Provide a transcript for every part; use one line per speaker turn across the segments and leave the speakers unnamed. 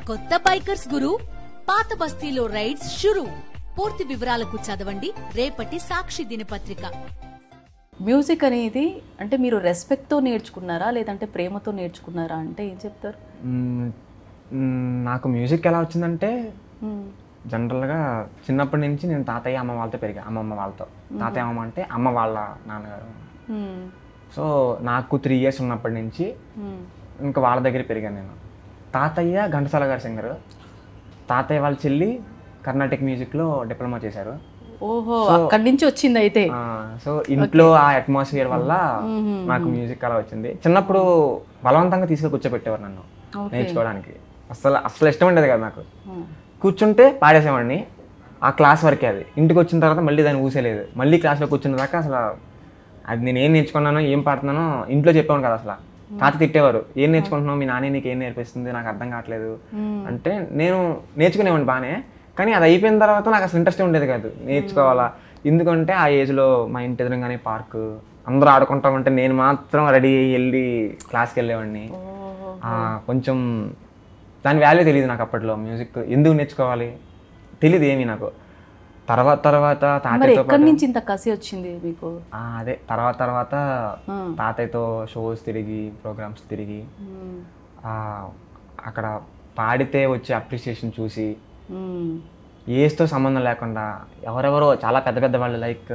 కొత్త బైకర్స్ గురు పాత బస్తీలో రైడ్స్ షురు పూర్తి వివరాలకు చదవండి రేపటి సాక్షి దినపత్రిక
మ్యూజిక్ అనేది అంటే మీరు రెస్పెక్ట్తో నేర్చుకున్నారా లేదంటే ప్రేమతో నేర్చుకున్నారా అంటే ఏం చెప్తారు
మ్మ్, మ్మ్, నాకు మ్యూజిక్ ఎలా వచ్చిందంటే జనరల్గా చిన్నప్పటి నుంచి నేను తాతయ్య అమ్మ వాళ్ళతో పెరిగా అమ్మమ్మ వాళ్ళతో తాతయ్య అమ్మమ్మ అంటే అమ్మ వాళ్ళ నాన్నగారు సో నాకు త్రీ ఇయర్స్ ఉన్నప్పటి నుంచి ఇంకా వాళ్ళ దగ్గర పెరిగాను నేను తాతయ్య ఘంటసాల గారి సింగర్ తాతయ్య వాళ్ళ చెల్లి కర్ణాటిక్ మ్యూజిక్లో డిప్లొమా చేశారు
ఓహో అక్కడి నుంచి వచ్చింది అయితే
ఆ, సో ఇంట్లో ఆ అట్మాస్ఫియర్ వల్ల నాకు మ్యూజిక్ అలా వచ్చింది చిన్నప్పుడు బలవంతంగా తీసుకొని కూర్చోబెట్టేవారు నన్ను నేర్చుకోవడానికి అసలు అసలు ఇష్టం ఉండేది కదా నాకు కూర్చుంటే పాడేసేవాడిని ఆ క్లాస్ వరకే అది ఇంటికి వచ్చిన తర్వాత మళ్ళీ దాన్ని ఊసేలేదు మళ్ళీ క్లాస్లో కూర్చున్న దాకా అసలు అది నేను ఏం నేర్చుకున్నానో ఏం పాడుతున్నానో ఇంట్లో చెప్పేవాడు కదా అసలు తాత తిట్టేవారు ఏం నేర్చుకుంటున్నావు మీ నాన్న నీకు ఏం నేర్పిస్తుంది నాకు అర్థం కావట్లేదు అంటే నేను నేర్చుకునేవాడిని బాగానే కానీ అది అయిపోయిన తర్వాత నాకు అసలు ఇంట్రెస్ట్ ఉండేది కాదు నేర్చుకోవాలా ఎందుకంటే ఆ ఏజ్లో మా ఇంటి ఎదురుగానే పార్క్ అందరూ ఆడుకుంటా ఉంటే నేను మాత్రం రెడీ అయ్యి వెళ్ళి క్లాస్కి వెళ్ళేవాడిని ఆ, కొంచెం దాని వాల్యూ తెలియదు నాకు అప్పట్లో మ్యూజిక్ ఎందుకు నేర్చుకోవాలి తెలియదు ఏమీ నాకు తర్వాత తర్వాత
మరి
తాతయ్యతో
ఎక్కడి నుంచి ఇంత కసి వచ్చింది మీకు
ఆ, అదే తర్వాత తర్వాత
ఆ.
తాతయ్యతో షోస్ తిరిగి ప్రోగ్రామ్స్ తిరిగి
మ్మ్.
ఆ, అక్కడ పాడితే వచ్చే అప్రిసియేషన్ చూసి
మ్మ్.
ఏజ్తో సంబంధం లేకుండా ఎవరెవరో చాలా పెద్ద పెద్ద వాళ్ళు లైక్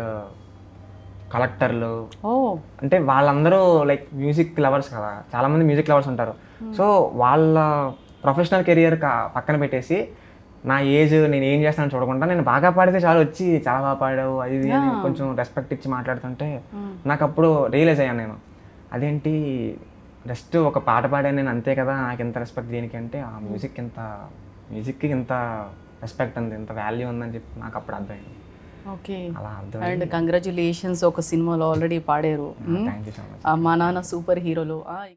కలెక్టర్లు
ఓ
అంటే వాళ్ళందరూ లైక్ మ్యూజిక్ లవర్స్ కదా చాలా మంది మ్యూజిక్ లవర్స్ ఉంటారు సో వాళ్ళ ప్రొఫెషనల్ కెరియర్ పక్కన పెట్టేసి నా ఏజ్ నేను ఏం చేస్తానో చూడకుండా నేను బాగా పాడితే చాలా వచ్చి చాలా బాగా పాడావు అది ఇది అని కొంచెం రెస్పెక్ట్ ఇచ్చి మాట్లాడుతుంటే నాకు అప్పుడు రియలైజ్ అయ్యాను నేను అదేంటి జస్ట్ ఒక పాట పాడాను నేను అంతే కదా నాకు ఎంత రెస్పెక్ట్ దేనికి అంటే ఆ మ్యూజిక్ ఇంత మ్యూజిక్కి ఇంత రెస్పెక్ట్ ఉంది ఇంత వాల్యూ ఉందని చెప్పి నాకు అప్పుడు అర్థమైంది
ఓకే
అలా అర్థం
అండ్ కంగ్రాచులేషన్స్ ఒక సినిమాలో ఆల్రెడీ పాడారు మ్మ్.
థ్యాంక్ యూ సో మచ్
ఆ, మా నాన్న సూపర్ హీరోలో ఆ,